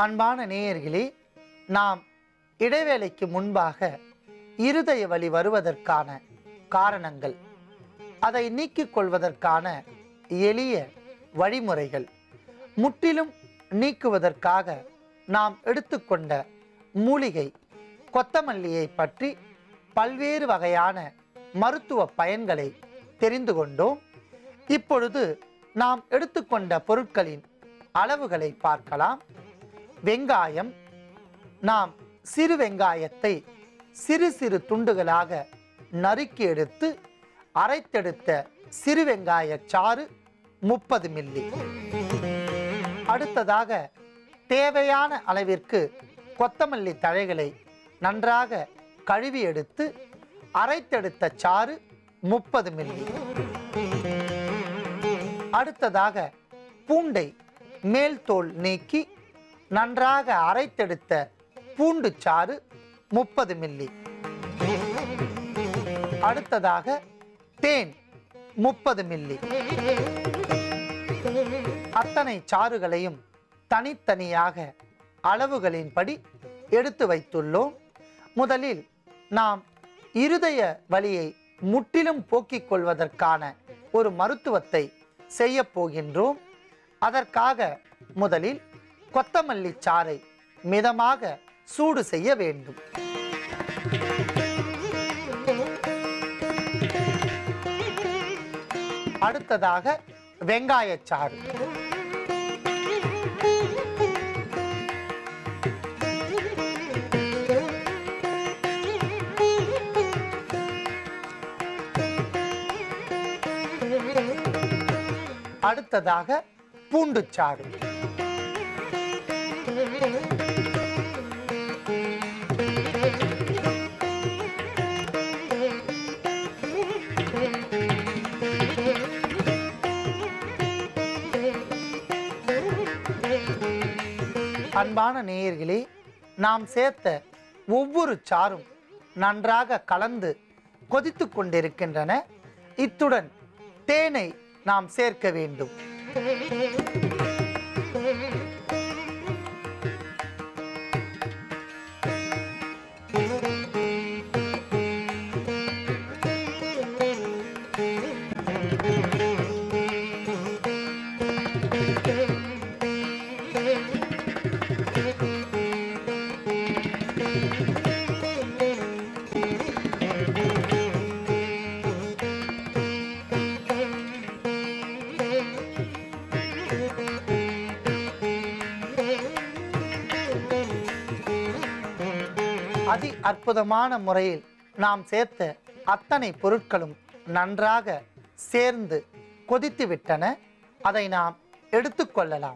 அன்பான நேயர்களே நாம் இடைவேளைக்கு முன்பாக இருதய வலி வருவதற்கான காரணங்கள் அதை நீக்கிக் கொள்வதற்கான எளிய வழிமுறைகள் முற்றிலும் நீக்குவதற்காக நாம் எடுத்துக்கொண்ட மூலிகை கொத்தமல்லியை பற்றி பல்வேறு வகையான மருத்துவ பயன்களை தெரிந்து கொண்டோம் இப்பொழுது நாம் எடுத்துக்கொண்ட பொருட்களின் அளவுகளை பார்க்கலாம் வெங்காயம் நாம் சிறு வெங்காயத்தை சிறு சிறு துண்டுகளாக நறுக்கி எடுத்து அரைத்தெடுத்த சிறு வெங்காய சாறு முப்பது மில்லி அடுத்ததாக தேவையான அளவிற்கு கொத்தமல்லி தழைகளை நன்றாக கழுவி எடுத்து அரைத்தெடுத்த சாறு முப்பது மில்லி அடுத்ததாக பூண்டை மேல் தோல் நீக்கி நன்றாக அரைத்தெடுத்த பூண்டு சாறு முப்பது மில்லி அடுத்ததாக தேன் முப்பது மில்லி அத்தனை சாறுகளையும் தனித்தனியாக அளவுகளின்படி எடுத்து வைத்துள்ளோம் முதலில் நாம் இருதய வலியை முற்றிலும் போக்கிக் கொள்வதற்கான ஒரு மருத்துவத்தை செய்ய போகின்றோம் அதற்காக முதலில் கொத்தமல்லி சாறை மிதமாக சூடு செய்ய வேண்டும் அடுத்ததாக வெங்காயச்சாறு அடுத்ததாக பூண்டுச்சாறு அன்பான நேயர்களே நாம் சேர்த்த ஒவ்வொரு சாறும் நன்றாக கலந்து கொதித்து கொண்டிருக்கின்றன இத்துடன் தேனை நாம் சேர்க்க வேண்டும் அதி அற்புதமான முறையில் நாம் சேர்த்த அத்தனை பொருட்களும் நன்றாக சேர்ந்து கொதித்து விட்டன அதை நாம் எடுத்துக்கொள்ளலாம்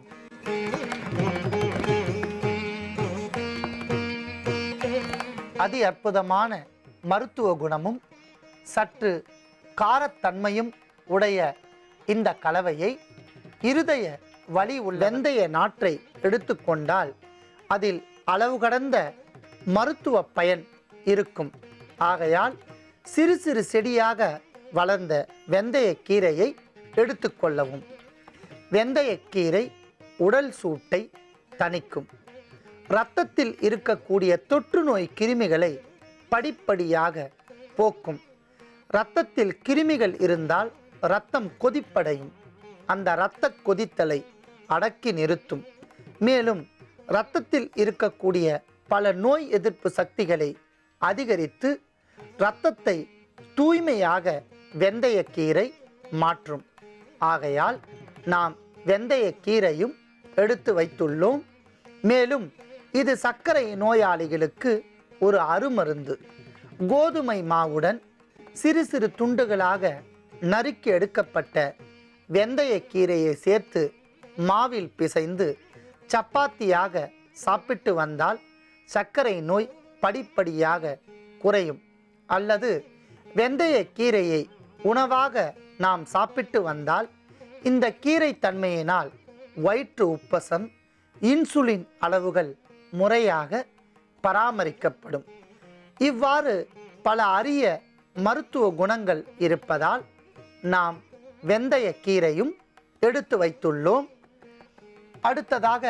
அதி அற்புதமான மருத்துவ குணமும் சற்று காரத்தன்மையும் உடைய இந்த கலவையை இருதய வலி உள்ள வெந்தய நாற்றை எடுத்துக்கொண்டால் அதில் அளவு கடந்த மருத்துவ பயன் இருக்கும் ஆகையால் சிறு சிறு செடியாக வளர்ந்த வெந்தய கீரையை எடுத்துக்கொள்ளவும் வெந்தயக்கீரை உடல் சூட்டை தணிக்கும் இரத்தத்தில் இருக்கக்கூடிய தொற்று நோய் கிருமிகளை படிப்படியாக போக்கும் இரத்தத்தில் கிருமிகள் இருந்தால் இரத்தம் கொதிப்படையும் அந்த இரத்த கொதித்தலை அடக்கி நிறுத்தும் மேலும் இரத்தத்தில் இருக்கக்கூடிய பல நோய் எதிர்ப்பு சக்திகளை அதிகரித்து இரத்தத்தை தூய்மையாக வெந்தயக்கீரை மாற்றும் ஆகையால் நாம் வெந்தயக்கீரையும் எடுத்து வைத்துள்ளோம் மேலும் இது சர்க்கரை நோயாளிகளுக்கு ஒரு அருமருந்து கோதுமை மாவுடன் சிறு சிறு துண்டுகளாக நறுக்கி எடுக்கப்பட்ட வெந்தயக்கீரையை சேர்த்து மாவில் பிசைந்து சப்பாத்தியாக சாப்பிட்டு வந்தால் சர்க்கரை நோய் படிப்படியாக குறையும் அல்லது வெந்தயக்கீரையை உணவாக நாம் சாப்பிட்டு வந்தால் இந்த கீரை தன்மையினால் வயிற்று உப்பசம் இன்சுலின் அளவுகள் முறையாக பராமரிக்கப்படும் இவ்வாறு பல அரிய மருத்துவ குணங்கள் இருப்பதால் நாம் வெந்தய கீரையும் எடுத்து வைத்துள்ளோம் அடுத்ததாக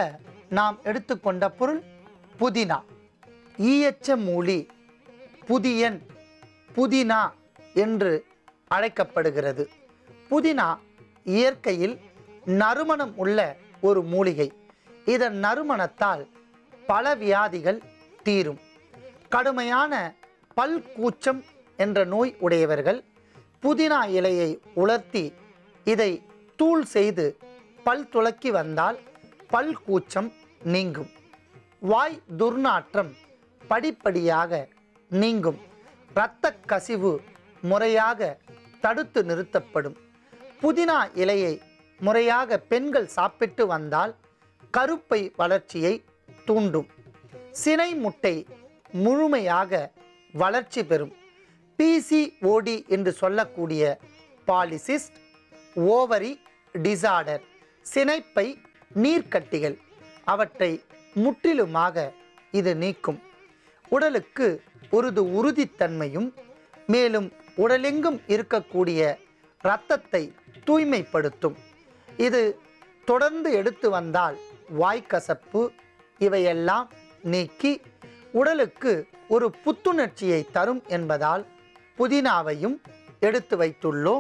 நாம் எடுத்துக்கொண்ட பொருள் புதினா ஈயச்ச மூலி புதியன் புதினா என்று அழைக்கப்படுகிறது புதினா இயற்கையில் நறுமணம் உள்ள ஒரு மூலிகை இதன் நறுமணத்தால் பல வியாதிகள் தீரும் கடுமையான பல் கூச்சம் என்ற நோய் உடையவர்கள் புதினா இலையை உலர்த்தி இதை தூள் செய்து பல் துலக்கி வந்தால் பல் கூச்சம் நீங்கும் வாய் துர்நாற்றம் படிப்படியாக நீங்கும் இரத்த கசிவு முறையாக தடுத்து நிறுத்தப்படும் புதினா இலையை முறையாக பெண்கள் சாப்பிட்டு வந்தால் கருப்பை வளர்ச்சியை தூண்டும் சினை முட்டை முழுமையாக வளர்ச்சி பெறும் பிசிஓடி என்று சொல்லக்கூடிய பாலிசிஸ்ட் ஓவரி டிசார்டர் சினைப்பை நீர்க்கட்டிகள் அவற்றை முற்றிலுமாக இது நீக்கும் உடலுக்கு உருது உறுதித்தன்மையும் மேலும் உடலெங்கும் இருக்கக்கூடிய இரத்தத்தை தூய்மைப்படுத்தும் இது தொடர்ந்து எடுத்து வந்தால் வாய்க்கசப்பு இவையெல்லாம் நீக்கி உடலுக்கு ஒரு புத்துணர்ச்சியை தரும் என்பதால் புதினாவையும் எடுத்து வைத்துள்ளோம்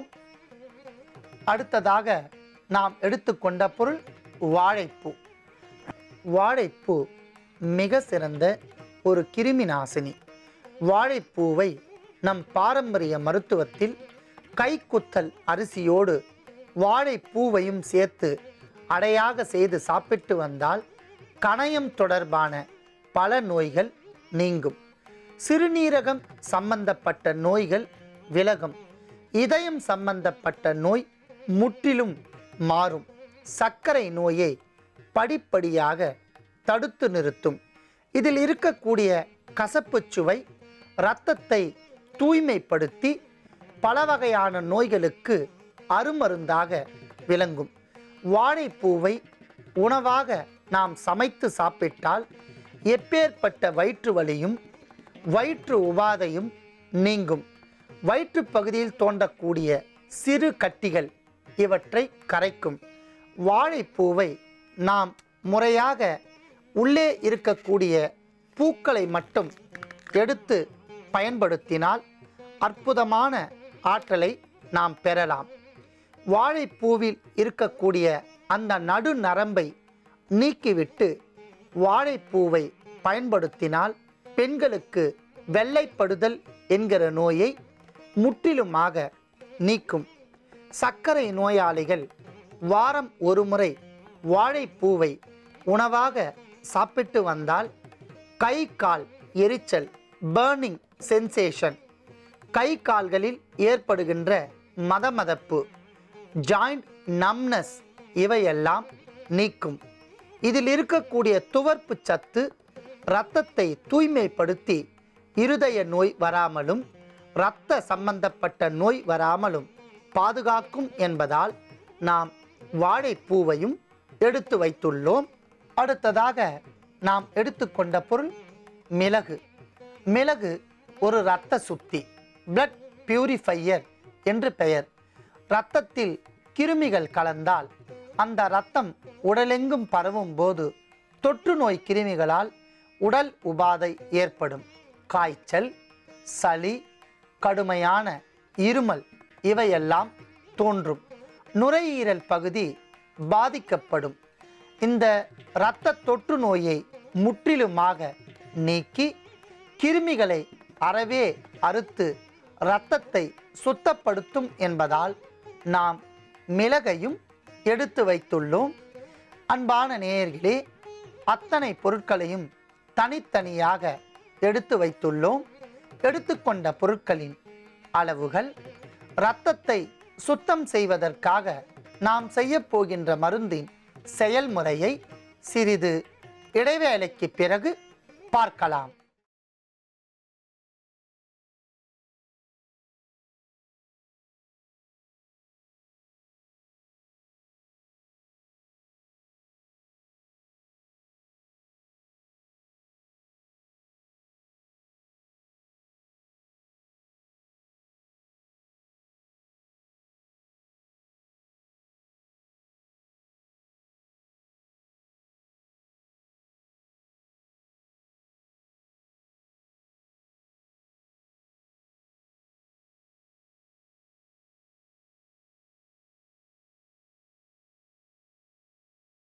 அடுத்ததாக நாம் எடுத்துக்கொண்ட பொருள் வாழைப்பூ வாழைப்பூ மிக சிறந்த ஒரு கிருமி நாசினி வாழைப்பூவை நம் பாரம்பரிய மருத்துவத்தில் கைக்குத்தல் அரிசியோடு வாழைப்பூவையும் சேர்த்து அடையாக செய்து சாப்பிட்டு வந்தால் கணையம் தொடர்பான பல நோய்கள் நீங்கும் சிறுநீரகம் சம்பந்தப்பட்ட நோய்கள் விலகும் இதயம் சம்பந்தப்பட்ட நோய் முற்றிலும் மாறும் சர்க்கரை நோயை படிப்படியாக தடுத்து நிறுத்தும் இதில் இருக்கக்கூடிய கசப்புச் சுவை இரத்தத்தை தூய்மைப்படுத்தி பல வகையான நோய்களுக்கு அருமருந்தாக விளங்கும் வாழைப்பூவை உணவாக நாம் சமைத்து சாப்பிட்டால் எப்பேற்பட்ட வயிற்று வலியும் வயிற்று உபாதையும் நீங்கும் வயிற்று பகுதியில் தோன்றக்கூடிய சிறு கட்டிகள் இவற்றை கரைக்கும் வாழைப்பூவை நாம் முறையாக உள்ளே இருக்கக்கூடிய பூக்களை மட்டும் எடுத்து பயன்படுத்தினால் அற்புதமான ஆற்றலை நாம் பெறலாம் வாழைப்பூவில் இருக்கக்கூடிய அந்த நடு நரம்பை நீக்கிவிட்டு வாழைப்பூவை பயன்படுத்தினால் பெண்களுக்கு வெள்ளைப்படுதல் என்கிற நோயை முற்றிலுமாக நீக்கும் சர்க்கரை நோயாளிகள் வாரம் ஒரு முறை வாழைப்பூவை உணவாக சாப்பிட்டு வந்தால் கை கால் எரிச்சல் பேர்னிங் சென்சேஷன் கை கால்களில் ஏற்படுகின்ற மதமதப்பு ஜாயிண்ட் நம்னஸ் இவையெல்லாம் நீக்கும் இதில் இருக்கக்கூடிய துவர்ப்பு சத்து இரத்தத்தை தூய்மைப்படுத்தி இருதய நோய் வராமலும் இரத்த சம்பந்தப்பட்ட நோய் வராமலும் பாதுகாக்கும் என்பதால் நாம் வாழைப்பூவையும் எடுத்து வைத்துள்ளோம் அடுத்ததாக நாம் எடுத்துக்கொண்ட பொருள் மிளகு மிளகு ஒரு இரத்த சுத்தி பிளட் பியூரிஃபையர் என்று பெயர் இரத்தத்தில் கிருமிகள் கலந்தால் அந்த இரத்தம் உடலெங்கும் பரவும் போது தொற்று நோய் கிருமிகளால் உடல் உபாதை ஏற்படும் காய்ச்சல் சளி கடுமையான இருமல் இவையெல்லாம் தோன்றும் நுரையீரல் பகுதி பாதிக்கப்படும் இந்த இரத்த தொற்று நோயை முற்றிலுமாக நீக்கி கிருமிகளை அறவே அறுத்து இரத்தத்தை சுத்தப்படுத்தும் என்பதால் நாம் மிளகையும் எடுத்து வைத்துள்ளோம் அன்பான நேயர்களே அத்தனை பொருட்களையும் தனித்தனியாக எடுத்து வைத்துள்ளோம் எடுத்துக்கொண்ட பொருட்களின் அளவுகள் இரத்தத்தை சுத்தம் செய்வதற்காக நாம் செய்யப் போகின்ற மருந்தின் செயல்முறையை சிறிது இடைவேளைக்கு பிறகு பார்க்கலாம்